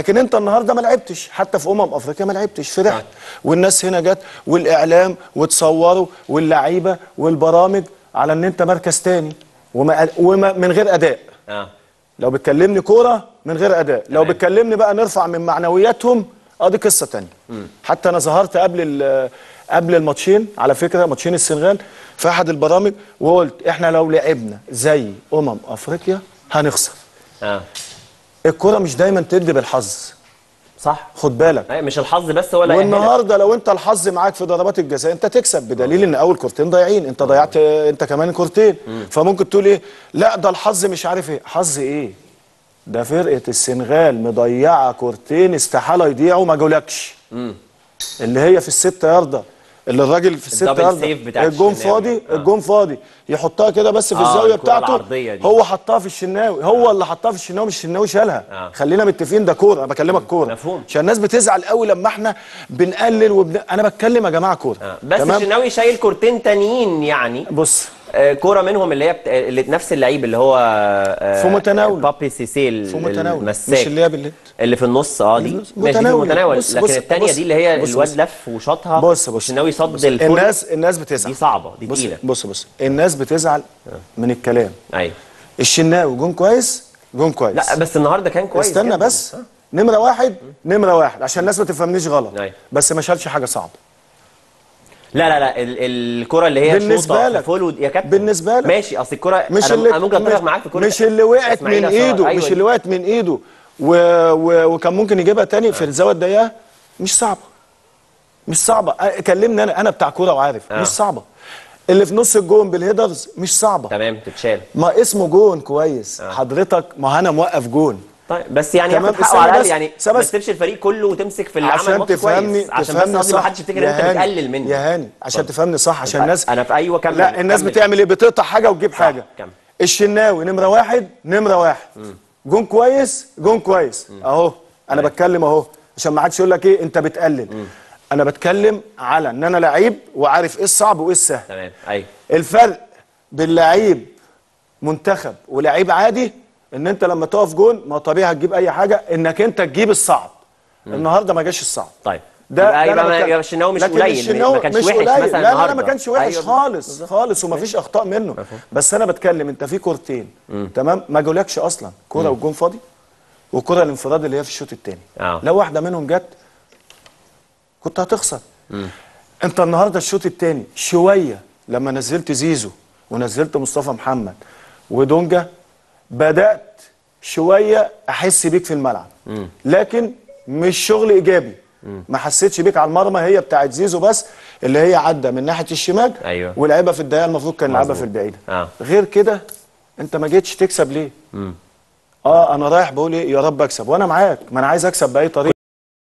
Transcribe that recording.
لكن انت النهارده ما لعبتش حتى في امم افريقيا ما لعبتش فرحت والناس هنا جت والاعلام وتصوروا واللعيبه والبرامج على ان انت مركز تاني وما وما من غير اداء اه لو بتكلمني كوره من غير اداء لو تمام. بتكلمني بقى نرفع من معنوياتهم اه دي قصه تانية حتى انا ظهرت قبل ال- قبل الماتشين على فكره ماتشين السنغال في احد البرامج وقلت احنا لو لعبنا زي امم افريقيا هنخسر اه الكوره مش دايما تدي بالحظ صح خد بالك أيوة، مش الحظ بس هو اللي هيأهلك. والنهارده لو انت الحظ معاك في ضربات الجزاء انت تكسب بدليل ان اول كورتين ضايعين انت ضيعت انت كمان كورتين فممكن تقول ايه لا ده الحظ مش عارف ايه حظ ايه ده فرقه السنغال مضيعه كورتين استحاله يضيعوا ما جولكش اللي هي في الست ياردة اللي الراجل في الست الدبل ياردة سيف بتاعت الجون الشناوي. فاضي آه. الجون فاضي يحطها كده بس في آه، الزاويه الكرة بتاعته العرضية دي. هو حطها في الشناوي هو اللي حطها في الشناوي مش الشناوي شالها آه. خلينا متفقين ده كوره انا بكلمك كوره مفهوم. عشان الناس بتزعل قوي لما احنا بنقلل وبن... انا بتكلم يا جماعه كوره آه. بس الشناوي شايل كورتين تانيين يعني بص آه، كوره منهم اللي هي بت... اللي نفس اللعيب اللي هو آه، في متناوله. بابي سيسي في متناول المساك مش اللي هي بالليد اللي في النص اه دي بص، ماشي دي في متناول. المتناول بص، لكن بص، الثانيه بص، دي اللي هي بص، الواد بص. لف وشاطها بص بص الشناوي صد بص. الفل الناس الناس بتزعل دي صعبه دي بص تقيله بص بص الناس بتزعل من الكلام ايوه الشناوي جون كويس جون كويس لا بس النهارده كان كويس استنى جداً. بس نمره واحد نمره واحد عشان الناس ما تفهمنيش غلط أيوة. بس ما شالش حاجه صعبه لا لا لا ال- الكره اللي هي بالنسبة شوطة في لك. فول يا كابتن بالنسبة لك. ماشي اصل الكره مش أنا اللي أنا ممكن اتفق مش- معاك في كره مش اللي وقعت إسماعيل من أسار. ايده أيوة مش دي. اللي وقعت من ايده و... و... وكان ممكن يجيبها تاني في الزاويه الضيقه مش صعبه مش صعبه أ- كلمني انا انا بتاع كوره وعارف آه. مش صعبه اللي في نص الجون بالهيدرز مش صعبه تمام تتشال ما اسمه جون كويس حضرتك ما انا موقف جون طيب بس يعني تمام، ياخد بس حقه أنا على الاقل بس- يعني بس- ما تسيبش الفريق كله وتمسك في اللي عمل عشان ماتش تفهمني كويس عشان تفهمني بس قصدي ما صح. حدش يفتكر ان يا انت هاني، بتقلل منه يا هاني عشان تفهمني صح عشان أنا- الناس انا في ايوه كمل لا الناس كمل. بتعمل ايه بتقطع حاجه وتجيب حاجه كمل. الشناوي نمره واحد نمره واحد جون كويس جون كويس اهو انا بتكلم اهو عشان ما حدش يقول لك ايه انت بتقلل انا بتكلم على ان انا لعيب وعارف ايه الصعب وايه السهل تمام ايوه الفرق بين لعيب منتخب ولعيب عادي ان انت لما تقف جون ما طبيعي هتجيب اي حاجه انك انت تجيب الصعب النهارده ما جاش الصعب طيب ده يبقى ده يبقى أنا ما- بتكلم. يبقى الشناوي مش لكن قليل الشناوي ما كانش مش وحش قليل. مثلا لا لا لا ما النهارده. كانش وحش أيوة خالص خالص ومفيش اخطاء منه بس انا بتكلم انت في كورتين تمام ما جولكش اصلا كوره والجون فاضي والكره الانفراد اللي هي في الشوط الثاني آه. لو واحده منهم جت كنت هتخسر انت النهارده الشوط الثاني شويه لما نزلت زيزو ونزلت مصطفى محمد ودونجا بدات شويه احس بيك في الملعب لكن مش شغل ايجابي ما حسيتش بيك على المرمى هي بتاعت زيزو بس اللي هي عدى من ناحيه الشمال أيوة. ولعبها في الدقيقه المفروض كان يلعبها مظبوط. في البعيده آه. غير كده انت ما جيتش تكسب ليه اه انا رايح بقول ايه يا رب اكسب وانا معاك ما انا عايز اكسب باي طريقه